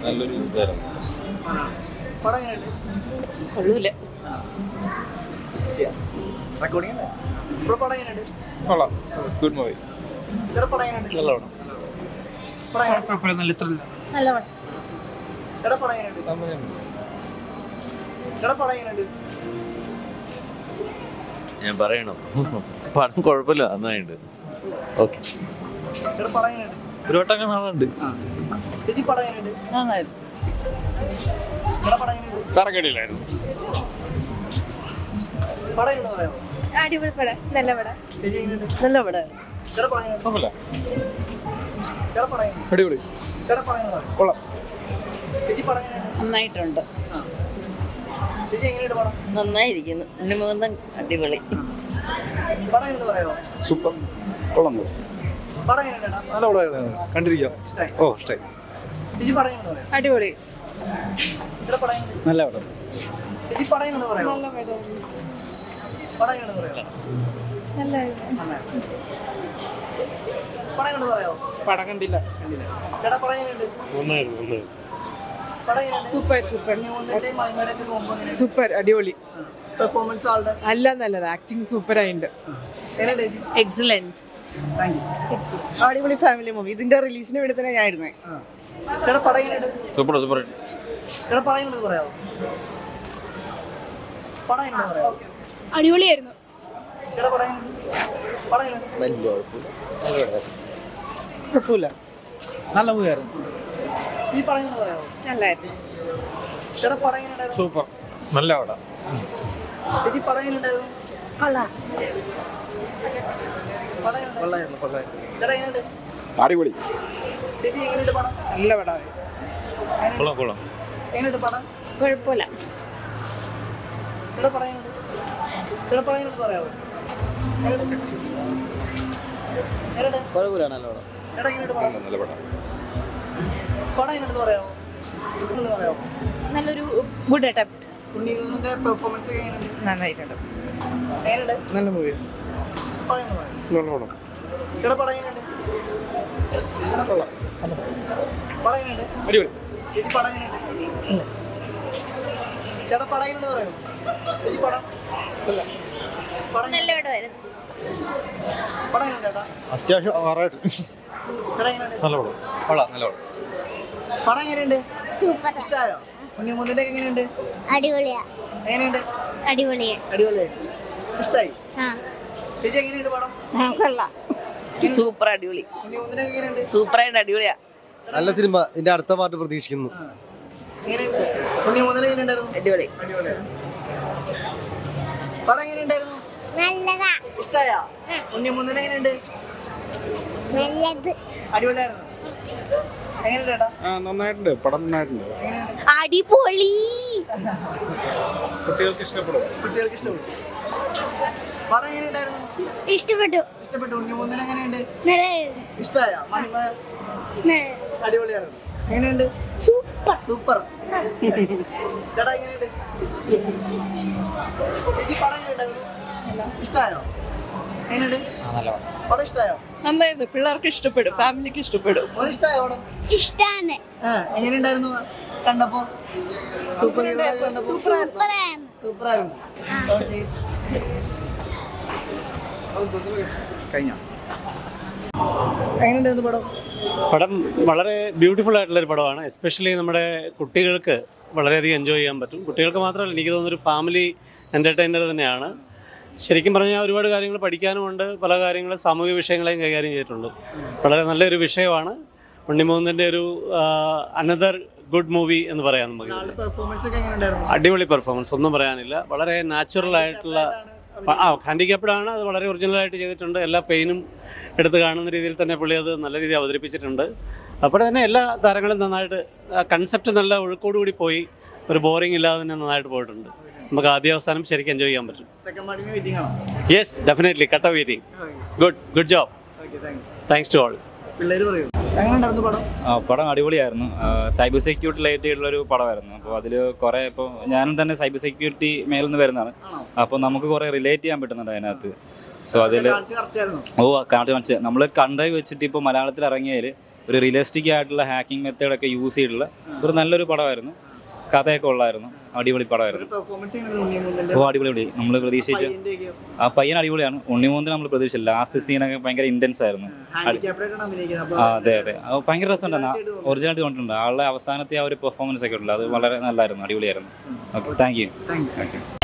നല്ലൊരു ഇതായിരുന്നു പടം എങ്ങനെയുണ്ട് കൊള്ളൂല റെക്കോർഡിംഗ് അല്ലേ ബ്രോ പടം എങ്ങനെയുണ്ട് കൊള്ളാം ഗുഡ് മൂവി ചേട്ടാ പടം എങ്ങനെയുണ്ട് നല്ല പടം പടം എങ്ങനെയുണ്ട് നല്ല ത്രില്ല നല്ല പടം ചേട്ടാ പടം എങ്ങനെയുണ്ട് ചേട്ടാ പടം എങ്ങനെയുണ്ട് ഞാൻ പറയണോ പടം കുഴപ്പമില്ല നന്നായിട്ടുണ്ട് ഓക്കെ ചേട്ടാ പടം എങ്ങനെയുണ്ട് ഒരു വട്ടം കാണാറുണ്ട് ചേച്ചി പടം എങ്ങനെയുണ്ട് നന്നായിരുന്നു ചേട്ടാ പടം എങ്ങനെയുണ്ട് തറക്കടിയിലായിരുന്നു പടം എങ്ങനെയുണ്ട് പറയാമോ അടിപൊളി പടം നല്ല പടം ചേച്ചി എങ്ങനെയുണ്ട് നല്ല പടം ചേട്ടാ പടം എങ്ങനെയുണ്ട് കുഴപ്പമില്ല ചേട്ടാ പടം എങ്ങനെയുണ്ട് അടിപൊളി ചേട്ടാ പടം എങ്ങനെയുണ്ട് കൊള്ളാം ചേച്ചി പടം എങ്ങനെയുണ്ട് നന്നായിട്ടുണ്ട് ചേച്ചി എങ്ങനെയുണ്ട് പടം നന്നായിരിക്കുന്നു ഉണ്ണിമുകുന്ദൻ അടിപൊളി പടം എങ്ങനെയുണ്ട് പറയാമോ സൂപ്പർ കൊള്ളാം പടം എങ്ങനെയുണ്ട് ചേട്ടാ നല്ല പടമായിരുന്നു കണ്ടിരിക്കാം ഇഷ്ടമായി ഓ ഇഷ്ടമായി ചേച്ചി പടം എങ്ങനെയുണ്ട് പറയാം അടിപൊളി ചേട്ടാ പടം എങ്ങനെയുണ്ട് നല്ല പടം ചേച്ചി പടം എങ്ങനെയുണ്ട് പറയാമോ പടം എങ്ങനെയുണ്ട് പറയാമോ നല്ല പടം എങ്ങനെയുണ്ട് പറയാമോ പടം കണ്ടില്ല കണ്ടില്ല ചേട്ടാ പടം എങ്ങനെയുണ്ട് നന്നായിരുന്നു നന്നായിരുന്നു പടം എങ്ങനെയുണ്ട് സൂപ്പർ സൂപ്പർ മൂന്നിന്റെയും മഹിമയുടെയൊക്കെ കോമ്പോ എങ്ങനെയുണ്ട് സൂപ്പർ അടിപൊളി പെർഫോമൻസ് ആളുടെ അല്ല നല്ലത് ആക്ടിങ് സൂപ്പർ ആയിട്ടുണ്ട് എങ്ങനെയുണ്ട് ചേച്ചി എക്സലന്റ് താങ്ക് യു അടിപൊളി ഫാമിലി മൂവി ഇതിന്റെ റിലീസിന് വേണ്ടി തന്നെ ഞാനായിരുന്നേ ചേട്ടാ പടം എങ്ങനെയുണ്ട് സൂപ്പർ സൂപ്പർ ചേട്ടാ പടം എങ്ങനെയുണ്ട് പറയാമോ പടം എങ്ങനെയുണ്ട് പറയാമോ അടിപൊളിയായിരുന്നു ചേട്ടാ പടം എങ്ങനെയുണ്ട് പടം എങ്ങനെയുണ്ട് വലിയ കുഴപ്പമില്ല കുഴപ്പമില്ല നല്ല മൂവിയായിരുന്നു ഈ പടം എങ്ങനെയുണ്ട് പറയാമോ നല്ലായിരുന്നു ചേട്ടാ പടം എങ്ങനെയുണ്ടായിരുന്നു സൂപ്പർ നല്ല പടം ചേച്ചി പടം എങ്ങനെയുണ്ടായിരുന്നു കൊള്ളാം പടം എങ്ങനെയുണ്ട് ചേട്ടാ എങ്ങനെയുണ്ട് അടിപൊളി ചേച്ചി എങ്ങനെയുണ്ട് പടം നല്ല പടം കൊള്ളാം കൊള്ളാം എങ്ങനെയുണ്ട് പടം കുഴപ്പമില്ല ചേട്ടാ പടം എങ്ങനെയുണ്ട് ചേട്ടാ പടം എങ്ങനെയുണ്ട് പറയാമോ എങ്ങനെയുണ്ട് എങ്ങനെയുണ്ട് കുഴപ്പമില്ല നല്ല പടം ചേട്ടാ എങ്ങനെയുണ്ട് പടം നല്ല പടം പടം എങ്ങനെയുണ്ട് പറയാമോ എങ്ങനെയുണ്ട് പറയാമോ നല്ലൊരു ഗുഡ് അറ്റംപ്റ്റ് ഉണ്ണിയുടെ പെർഫോമൻസ് ഒക്കെ എങ്ങനെയുണ്ട് നന്നായിട്ടുണ്ട് എങ്ങനെയുണ്ട് നല്ല മൂവി പടം എങ്ങനെയുണ്ട് പറയാമോ? നല്ല പടം ചേട്ടാ പടം എങ്ങനെയുണ്ട് പടം എങ്ങനെയുണ്ട് അടിപൊളി ചേച്ചി പടം എങ്ങനെയുണ്ട് ചേട്ടാ പടം എങ്ങനെയുണ്ട് പറയാമോ ചേച്ചി പടം പടം നല്ല എങ്ങനെയുണ്ട്? പടമായിരുന്നു പടം എങ്ങനെയുണ്ട് ചേട്ടാ അത്യാവശ്യം ആറായിട്ട് ചേട്ടാ എങ്ങനെയുണ്ട് നല്ല പടം കൊള്ളാം നല്ല പടം പടം എങ്ങനെയുണ്ട് സൂപ്പർ ഇഷ്ടമായോ ഉണ്ണിമുന്നിന്റെ എങ്ങനെയുണ്ട് അടിപൊളിയാ എങ്ങനെയുണ്ട് അടിപൊളിയാ അടിപൊളിയായി ഇഷ്ടായി ആ ചേച്ചി എങ്ങനെയുണ്ട് പടം കൊള്ളാം സൂപ്പർ അടിപൊളി ഉണ്ണിമുന്നിന്റെ എങ്ങനെയുണ്ട് സൂപ്പറായിട്ട് അടിപൊളിയാ നല്ല സിനിമ ഇതിന്റെ അടുത്ത പാർട്ട് പ്രതീക്ഷിക്കുന്നു എങ്ങനെയുണ്ട് ഉണ്ണിമുന്നിന്റെ എങ്ങനെയുണ്ടായിരുന്നു അടിപൊളി പടം എങ്ങനെയുണ്ടായിരുന്നു നല്ലതാ ഇഷ്ടായോ ഉണ്ണിമുന്നിന്റെ എങ്ങനെയുണ്ട് നല്ലത് അടിപൊളിയായിരുന്നു എങ്ങനെയുണ്ട് ചേട്ടാ ആ നന്നായിട്ടുണ്ട് പടം നന്നായിട്ടുണ്ട് എങ്ങനെയുണ്ട് അടിപൊളി കുട്ടികൾക്ക് ഇഷ്ടപ്പെടും കുട്ടികൾക്ക് ഇഷ്ടപ്പെട്ടു പടം എങ്ങനെയുണ്ടായിരുന്നു ഇഷ്ടപ്പെട്ടു ഇഷ്ടപ്പെട്ടു ഉണ്ണിമുന്നിന് എങ്ങനെയുണ്ട് നല്ല ഇഷ്ടായോ മഹിമ നല്ല അടിപൊളിയായിരുന്നു എങ്ങനെയുണ്ട് സൂപ്പർ സൂപ്പർ ചേട്ടാ എങ്ങനെയുണ്ട് ചേച്ചി പടം എങ്ങനെയുണ്ടായിരുന്നു ഇഷ്ടായോ എങ്ങനെയുണ്ട് പടം ഇഷ്ടായോ നന്നായിരുന്നു പിള്ളേർക്ക് ഇഷ്ടപ്പെടും ഫാമിലിക്ക് ഇഷ്ടപ്പെടും മോന് ഇഷ്ടായോ പടം ഇഷ്ടാണ് ആ, എങ്ങനെയുണ്ടായിരുന്നു കണ്ടപ്പോ സൂപ്പർ ഹീറോ കണ്ടപ്പോ സൂപ്പറാണ് സൂപ്പറായിരുന്നു ഓക്കേ. കഴിഞ്ഞോ എങ്ങനെയുണ്ടായിരുന്നു പടം പടം വളരെ ബ്യൂട്ടിഫുൾ ആയിട്ടുള്ള ഒരു പടമാണ് എസ്പെഷ്യലി നമ്മുടെ കുട്ടികൾക്ക് വളരെയധികം എൻജോയ് ചെയ്യാൻ പറ്റും കുട്ടികൾക്ക് മാത്രമല്ല എനിക്ക് തോന്നുന്നു ഒരു ഫാമിലി എൻ്റർടൈനർ തന്നെയാണ് ശരിക്കും പറഞ്ഞാൽ ഒരുപാട് കാര്യങ്ങൾ പഠിക്കാനുമുണ്ട് പല കാര്യങ്ങളും സാമൂഹിക വിഷയങ്ങളെയും കൈകാര്യം ചെയ്തിട്ടുണ്ട് വളരെ നല്ലൊരു വിഷയമാണ് ഉണ്ണിമോഹൻ്റെ ഒരു അനദർ ഗുഡ് മൂവി എന്ന് പറയാം നമുക്ക് ആളുടെ പെർഫോമൻസ് ഒക്കെ എങ്ങനെയുണ്ടായിരുന്നു അടിപൊളി പെർഫോമൻസ് ഒന്നും പറയാനില്ല വളരെ നാച്ചുറൽ ആയിട്ടുള്ള ആ ഹാൻഡിക്യാപ്ഡ് ആണ് അത് വളരെ ഒറിജിനലായിട്ട് ചെയ്തിട്ടുണ്ട് എല്ലാ പെയിനും എടുത്ത് കാണുന്ന രീതിയിൽ തന്നെ പുള്ളി അത് നല്ല രീതിയിൽ അവതരിപ്പിച്ചിട്ടുണ്ട് അപ്പോൾ തന്നെ എല്ലാ താരങ്ങളും നന്നായിട്ട് കൺസെപ്റ്റ് നല്ല ഒഴുക്കോടുകൂടി പോയി ഒരു ബോറിംഗ് ഇല്ലാതെ തന്നെ നന്നായിട്ട് പോയിട്ടുണ്ട് നമുക്ക് ആദ്യ അവസാനം ശരിക്കും എൻജോയ് ചെയ്യാൻ പറ്റും സെക്കൻഡ് പാർട്ടിന് വെയിറ്റിംഗ് ആണോ യെസ് ഡെഫിനറ്റ്ലി കട്ട waiting good good job okay thank you thanks to all പിള്ളേര് പറയൂ എങ്ങനെയുണ്ടായിരുന്നു പടം ആ, പടം അടിപൊളിയായിരുന്നു സൈബർ സെക്യൂരിറ്റി റിലേറ്റഡ് ഉള്ള ഒരു പടമായിരുന്നു അപ്പോൾ അതിൽ കുറേ ഇപ്പോൾ ഞാനും തന്നെ സൈബർ സെക്യൂരിറ്റി മേലിൽ നിന്ന് വരുന്നതാണ് അപ്പോൾ നമുക്ക് കുറേ റിലേറ്റ് ചെയ്യാൻ പറ്റുന്നുണ്ട് അതിനകത്ത് സോ അതിൽ കാണിച്ച് കറക്റ്റ് ആയിരുന്നു ഓ കാണിച്ച് കാണിച്ച് നമ്മൾ കണ്ടത് വെച്ചിട്ട് ഇപ്പോൾ മലയാളത്തിൽ ഇറങ്ങിയതിൽ ഒരു റിയലിസ്റ്റിക് ആയിട്ടുള്ള ഹാക്കിംഗ് മെത്തേഡൊക്കെ യൂസ് ചെയ്തിട്ടുള്ള ഒരു നല്ലൊരു പടമായിരുന്നു കഥയൊക്കെ ഉള്ളായിരുന്നു അടിപൊളി പടമായിരുന്നു പെർഫോമൻസ് എങ്ങനെയാണ് ഉണ്ണിയൻകുട്ടൻ്റെ അപ്പോൾ അടിപൊളി നമ്മൾ പ്രതീക്ഷിച്ച് പയ്യൻ്റെയൊക്കെ ആ പയ്യൻ അടിപൊളിയാണ് ഉണ്ണിമൂന്നിന് നമ്മൾ പ്രതീക്ഷിച്ചില്ല ലാസ്റ്റ് സീനൊക്കെ ഭയങ്കര ഇൻറ്റൻസ് ആയിരുന്നു ഹാൻഡിക്യാപ്ഡായിട്ടാണ് അഭിനയിക്കുന്നത് ആ അപ്പോൾ അതെ അതെ അത് ഭയങ്കര രസമുണ്ടായിരുന്നു ഒറിജിനാലിറ്റി കണ്ടിട്ടുണ്ട് ആളുടെ അവസാനത്തെ ആ ഒരു പെർഫോമൻസ് ഒക്കെ ഉള്ളത് അത് വളരെ നല്ലായിരുന്നു അടിപൊളിയായിരുന്നു okay thank you thank you okay